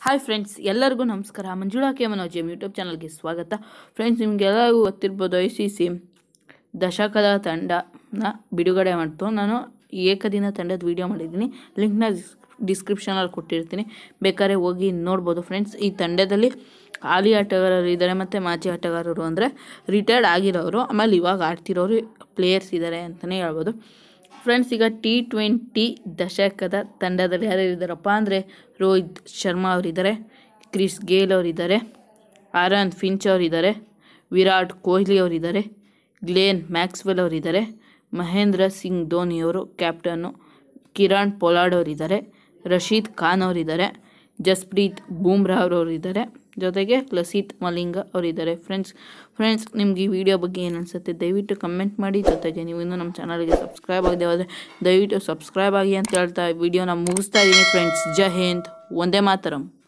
hi friends ಎಲ್ಲರಿಗೂ ನಮಸ್ಕಾರ Manjula K Manoj M YouTube ಚಾನಲ್ಗೆ ಸ್ವಾಗತ ಫ್ರೆಂಡ್ಸ್ ನಿಮಗೆಲ್ಲರಿಗೂ ಗೊತ್ತಿರ್ಬೋದು ಐ ಸಿ ಸಿ ದಶಕದ ತಂಡನ ಬಿಡುಗಡೆ ಮಾಡ್ತು ನಾನು ಏಕದಿನ ತಂಡದ ವಿಡಿಯೋ ಮಾಡಿದ್ದೀನಿ ಲಿಂಕ್ನ ಡಿಸ್ಕ್ರಿಪ್ಷನಲ್ಲಿ ಕೊಟ್ಟಿರ್ತೀನಿ ಬೇಕಾದ್ರೆ ಹೋಗಿ ನೋಡ್ಬೋದು ಫ್ರೆಂಡ್ಸ್ ಈ ತಂಡದಲ್ಲಿ ಹಾಲಿ ಆಟಗಾರರು ಇದ್ದಾರೆ ಮತ್ತು ಮಾಜಿ ಆಟಗಾರರು ಅಂದರೆ ರಿಟೈರ್ಡ್ ಆಗಿರೋರು ಆಮೇಲೆ ಇವಾಗ ಆಡ್ತಿರೋರು ಪ್ಲೇಯರ್ಸ್ ಇದ್ದಾರೆ ಅಂತಲೇ ಹೇಳ್ಬೋದು ಫ್ರೆಂಡ್ಸ್ ಈಗ ಟಿ ಟ್ವೆಂಟಿ ದಶಕದ ತಂಡದಲ್ಲಿ ಯಾರು ಇದ್ದಾರಪ್ಪ ಅಂದರೆ ರೋಹಿತ್ ಶರ್ಮಾ ಅವರಿದ್ದಾರೆ ಕ್ರಿಸ್ ಗೇಲ್ ಅವರಿದ್ದಾರೆ ಆರನ್ ಫಿಂಚ್ ಅವರಿದ್ದಾರೆ ವಿರಾಟ್ ಕೊಹ್ಲಿ ಅವರಿದ್ದಾರೆ ಗ್ಲೇನ್ ಮ್ಯಾಕ್ಸ್ವೆಲ್ ಅವರಿದ್ದಾರೆ ಮಹೇಂದ್ರ ಸಿಂಗ್ ಧೋನಿ ಅವರು ಕ್ಯಾಪ್ಟನ್ನು ಕಿರಣ್ ಪೊಲಾಡ್ ಅವರಿದ್ದಾರೆ ರಶೀದ್ ಖಾನ್ ಅವರಿದ್ದಾರೆ ಜಸ್ಪ್ರೀತ್ ಬೂಮ್ರಾ ಅವರಿದ್ದಾರೆ ಜೊತೆಗೆ ಲಸಿತ್ ಮಲಿಂಗ ಅವರಿದ್ದಾರೆ ಫ್ರೆಂಡ್ಸ್ ಫ್ರೆಂಡ್ಸ್ ನಿಮ್ಗೆ ಈ ವಿಡಿಯೋ ಬಗ್ಗೆ ಏನು ಅನಿಸುತ್ತೆ ದಯವಿಟ್ಟು ಕಮೆಂಟ್ ಮಾಡಿ ಜೊತೆಗೆ ನೀವು ಇನ್ನೂ ನಮ್ಮ ಚಾನಲ್ಗೆ ಸಬ್ಸ್ಕ್ರೈಬ್ ಆಗದೆ ಹೋದರೆ ದಯವಿಟ್ಟು ಸಬ್ಸ್ಕ್ರೈಬ್ ಆಗಿ ಅಂತ ಹೇಳ್ತಾ ವಿಡಿಯೋನ ಮುಗಿಸ್ತಾ ಇದ್ದೀನಿ ಫ್ರೆಂಡ್ಸ್ ಜೈ ಹಿಂದ್ ಒಂದೇ ಮಾತರಂ